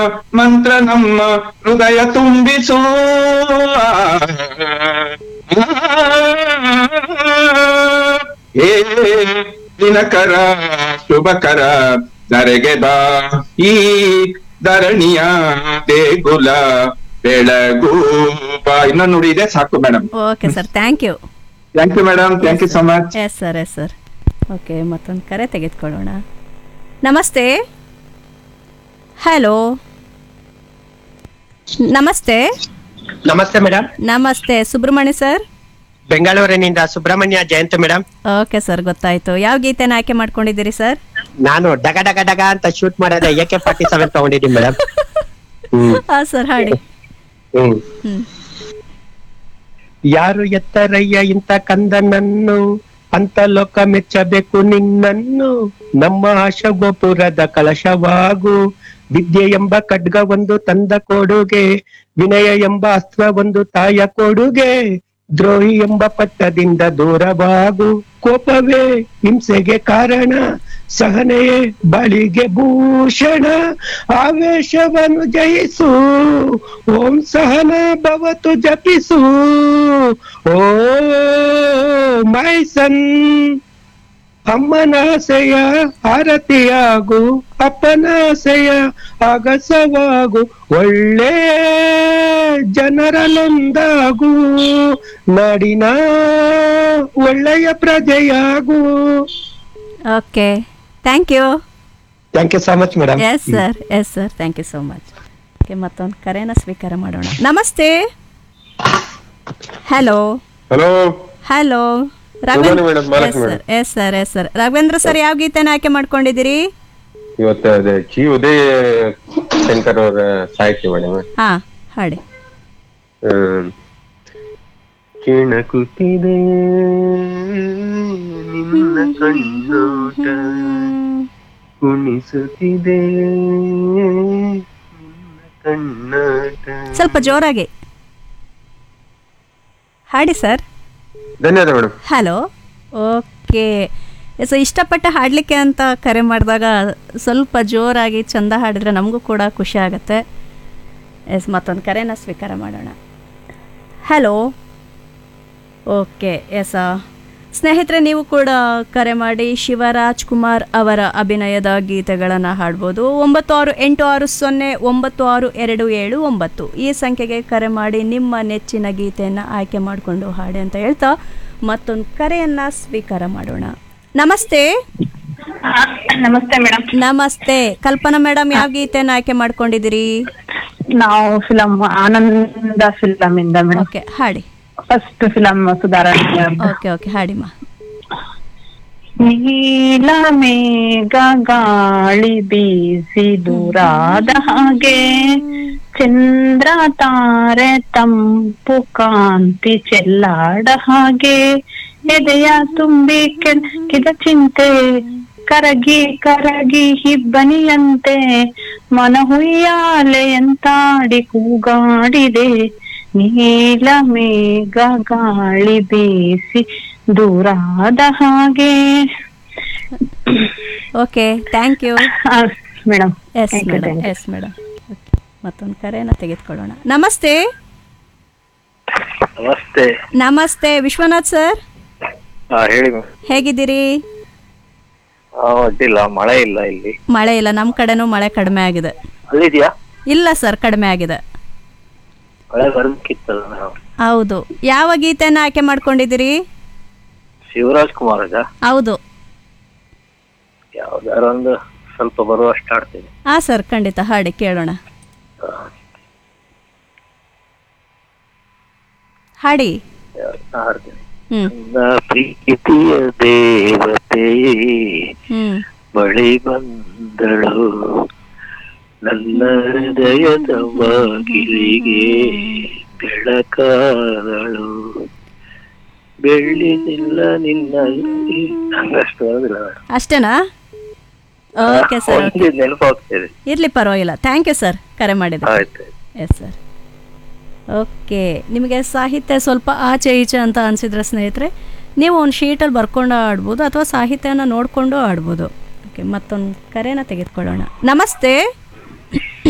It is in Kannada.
ಮಂತ್ರ ನಮ್ಮ ಹೃದಯ ತುಂಬಿಸು ಹೇ ದಿನಕರ ಶುಭಕರ ಧರೆಗೆ ಬಾ ಈ ಧರಣಿಯ ದೇಗುಲ ಬೆಳಗು ಬಾ ಇನ್ನೊಂದು ನುಡಿ ಇದೆ ಸಾಕು madam okay sir thank you thank you madam thank you so much yes sir yes sir okay ಮತ್ತೊಂದು ಕರೆ ತೆಗೆದುಕೊಳ್ಳೋಣ ನಮಸ್ತೆ ಹಲೋ ನಮಸ್ತೆ ನಮಸ್ತೆ ಮೇಡಮ್ ನಮಸ್ತೆ ಸುಬ್ರಹ್ಮಣ್ಯ ಸರ್ ಬೆಂಗಳೂರಿನಿಂದ Subrahmanya Jayant madam okay sir ಗೊತ್ತಾಯ್ತು ಯಾವ ಗೀತೆನ ಆಯ್ಕೆ ಮಾಡ್ಕೊಂಡಿದ್ದೀರಿ ಸರ್ ನಾನು ಡಗ ಡಗ ಡಗ ಅಂತ ಶೂಟ್ ಮಾಡೋದ ಎ ಕೆ ಫಾರ್ಟಿ ಸೆವೆನ್ ತಗೊಂಡಿದ್ದೀನಿ ಮೇಡಮ್ ಹ್ಮ್ ಹಾಂ ಸರ್ ಹಾಡಿ ಹ್ಮ್ ಹ್ಮ್ ಯಾರು ಎತ್ತರಯ್ಯ ಇಂತ ಕಂದನನ್ನು ಅಂತ ಲೋಕ ಮೆಚ್ಚಬೇಕು ನಿನ್ನನ್ನು ನಮ್ಮ ಆಶ ಗೋಪುರದ ಕಳಶವಾಗು ವಿದ್ಯೆ ಎಂಬ ಖಡ್ಗ ಒಂದು ತಂದ ಕೊಡುಗೆ ವಿನಯ ಎಂಬ ಅಸ್ತ್ರ ಒಂದು ತಾಯ ಕೊಡುಗೆ ದ್ರೋಹಿ ಎಂಬ ಪಟ್ಟದಿಂದ ದೂರವಾಗು ಕೋಪವೇ ಹಿಂಸೆಗೆ ಕಾರಣ ಸಹನೆಯೇ ಬಳಿಗೆ ಭೂಷಣ ಆವೇಶವನ್ನು ಜಯಿಸು ಓಂ ಸಹನ ಭವತು ಜಪಿಸು ಓ ಮೈಸನ್ ಅಮ್ಮನಾಸೆಯ ಆರತಿಯಾಗು ಅಪ್ಪನಾಸೆಯ ಅಗಸವಾಗು ಒಳ್ಳೆ ಜನರ ನೊಂದಾಗು ನಾಡಿನ ಒಳ್ಳೆಯ ಪ್ರಜೆಯಾಗು okay thank you thank you so much madam yes sir yes sir thank you so much okay ಮತ್ತೊಂದು ಕರೆನ ಸ್ವೀಕಾರ ಮಾಡೋಣ ನಮಸ್ತೆ hello hello hello morning, madam. Mahalakshmi sir yes sir yes sir Raghavendra sir ಯಾವ ಗೀತೆನ ಆಯ್ಕೆ ಮಾಡ್ಕೊಂಡಿದ್ದೀರಿ ಇವತ್ತು ಅದೇ ಜಿ ಉದಯ ಶಂಕರ್ ಅವರ ಸಾಹಿತ್ಯ ಮೇಡಮ್ ಹಾ ಹಾಡಿ ಕಿಣಕುತ್ತಿದೆ ನಿನ್ನ ಕಣ್ಣೋಟ ಕುಣಿಸುತ್ತಿದೆ ನಿನ್ನ ಕಣ್ಣಾಟ ಸ್ವಲ್ಪ ಜೋರಾಗಿ ಹಾಡಿ ಸರ್ ಧನ್ಯವಾದ ಮೇಡಮ್ ಹಲೋ ಓಕೆ ಸೊ ಇಷ್ಟಪಟ್ಟು ಹಾಡಲಿಕ್ಕೆ ಅಂತ ಕರೆ ಮಾಡಿದಾಗ ಸ್ವಲ್ಪ ಜೋರಾಗಿ ಚಂದ ಹಾಡಿದ್ರೆ ನಮಗೂ ಕೂಡ ಖುಷಿ ಆಗುತ್ತೆ ಎಸ್ ಮತ್ತೊಂದು ಕರೆನ ಸ್ವೀಕಾರ ಮಾಡೋಣ ಹಲೋ ಓಕೆ ಎಸ್ ಸ್ನೇಹಿತರೆ ನೀವು ಕೂಡ ಕರೆ ಮಾಡಿ ಶಿವರಾಜ್ ಕುಮಾರ್ ಅವರ ಅಭಿನಯದ ಗೀತೆಗಳನ್ನು ಹಾಡ್ಬೋದು ಒಂಬತ್ತು ಆರು ಎಂಟು ಆರು ಸೊನ್ನೆ ಒಂಬತ್ತು ಆರು ಎರಡು ಏಳು ಒಂಬತ್ತು ಈ ಸಂಖ್ಯೆಗೆ ಕರೆ ಮಾಡಿ ನಿಮ್ಮ ನೆಚ್ಚಿನ ಗೀತೆಯನ್ನು ಆಯ್ಕೆ ಮಾಡಿಕೊಂಡು ಹಾಡಿ ಅಂತ ಹೇಳ್ತಾ ಮತ್ತೊಂದು ಕರೆಯನ್ನು ಸ್ವೀಕಾರ ಮಾಡೋಣ ನಮಸ್ತೆ ನಮಸ್ತೆ ಮೇಡಮ್ ನಮಸ್ತೆ ಕಲ್ಪನಾ ಮೇಡಮ್ ಯಾವ ಗೀತೆಯನ್ನು ಆಯ್ಕೆ ಮಾಡ್ಕೊಂಡಿದ್ದೀರಿ ನಾವು ಫಿಲಂ ಆನಂದ ಫಿಲಂ ಇಂದ ಮೇಡಮ್ ಓಕೆ ಹಾಡಿ ಫಸ್ಟ್ ಫಿಲಂ ಸುಧಾರಣೆ ಓಕೆ ಓಕೆ ಹಾಡಿಮ್ಮ ನೀಲ ಮೇಘ ಗಾಳಿ ಬೀಸಿ ದೂರಾದ ಹಾಗೆ ಚಂದ್ರ ತಾರೆ ತಂಪು ಕಾಂತಿ ಚೆಲ್ಲಾಡ ಹಾಗೆ ಎದೆಯ ತುಂಬಿ ಕೆಣಕಿದ ಚಿಂತೆ ಕರಗಿ ಕರಗಿ ಹಿಬ್ಬನಿಯಂತೆ ಮನ ಹುಯ್ಯಾಲೆಯಂತಾಡಿ ಕೂಗಾಡಿದೆ ನೀಲ ಮೇಘ ಗಾಳಿ ಬೀಸಿ ದೂರಾದ ಹಾಗೆ okay thank you madam yes madam yes madam ಮತ್ತೊಂದು ಕರೆನ ತೆಗೆದುಕೊಳ್ಳೋಣ ನಮಸ್ತೆ ನಮಸ್ತೆ ನಮಸ್ತೆ ವಿಶ್ವನಾಥ್ ಸರ್ ಹಾ ಹೇಳಿ ಹೇಗಿದ್ದೀರಿ ಅಡ್ಡಿಲ್ಲ ಮಳೆ ಇಲ್ಲ ಇಲ್ಲಿ ಮಳೆ ಇಲ್ಲ ನಮ್ಮ ಕಡೆನೂ ಮಳೆ ಕಡಿಮೆ ಆಗಿದೆ ಅಲ್ಲಿದ್ಯಾ ಇಲ್ಲ ಸರ್ ಕಡಿಮೆ ಆಗಿದೆ ಮಳೆ ಬರ್ಬೇಕಿತ್ತಲ್ಲ ನಾವು ಹೌದು ಯಾವ ಗೀತೆನ ಆಯ್ಕೆ ಮಾಡ್ಕೊಂಡಿದ್ದೀರಿ ಶಿವರಾಜ್ ಕುಮಾರ್ ಅದ ಹೌದು ಯಾವ್ದಾರ ಒಂದು ಸ್ವಲ್ಪ ಬರುವಷ್ಟು ಆಡ್ತೀನಿ ಹಾಂ ಸರ್ ಖಂಡಿತ ಹಾಡಿ ಕೇಳೋಣ ಹಾಡಿ ಯಾವ್ದ್ ಹಾಡ್ತೀನಿ ಹ್ಮ್ ನನ್ನ ಪ್ರೀತಿಯ ದೇವತೆಯೇ ಹ್ಮ್ ಬಳಿ ಬಂದಳು ನನ್ನ ಹೃದಯದ ಬಾಗಿಲಿಗೆ ಬೆಳಕಾದಳು ಬೆಳ್ಳಿನಿಲ್ಲ ನಿನ್ನ ಹಂಗಷ್ಟು ಬರೋದಿಲ್ಲ ಅಷ್ಟೇನಾ ಓಕೆ ಸರ್ ಓಕೆ ಒಂದು ನೆನಪಾಗ್ತಿದೆ ಇರಲಿ ಪರವಾಗಿಲ್ಲ ಥ್ಯಾಂಕ್ ಯು ಸರ್ ಕರೆ ಮಾಡಿದ ಆಯ್ತು ಎಸ್ ಸರ್ ಓಕೆ ನಿಮಗೆ ಸಾಹಿತ್ಯ ಸ್ವಲ್ಪ ಆಚೆ ಈಚೆ ಅಂತ ಅನಿಸಿದ್ರೆ ಸ್ನೇಹಿತರೆ ನೀವು ಒಂದು ಶೀಟಲ್ಲಿ ಬರ್ಕೊಂಡು ಆಡ್ಬೋದು ಅಥವಾ ಸಾಹಿತ್ಯನ ನೋಡಿಕೊಂಡು ಆಡ್ಬೋದು ಓಕೆ ಮತ್ತೊಂದು ಕರೆನ ತೆಗೆದುಕೊಳ್ಳೋಣ ನಮಸ್ತೆ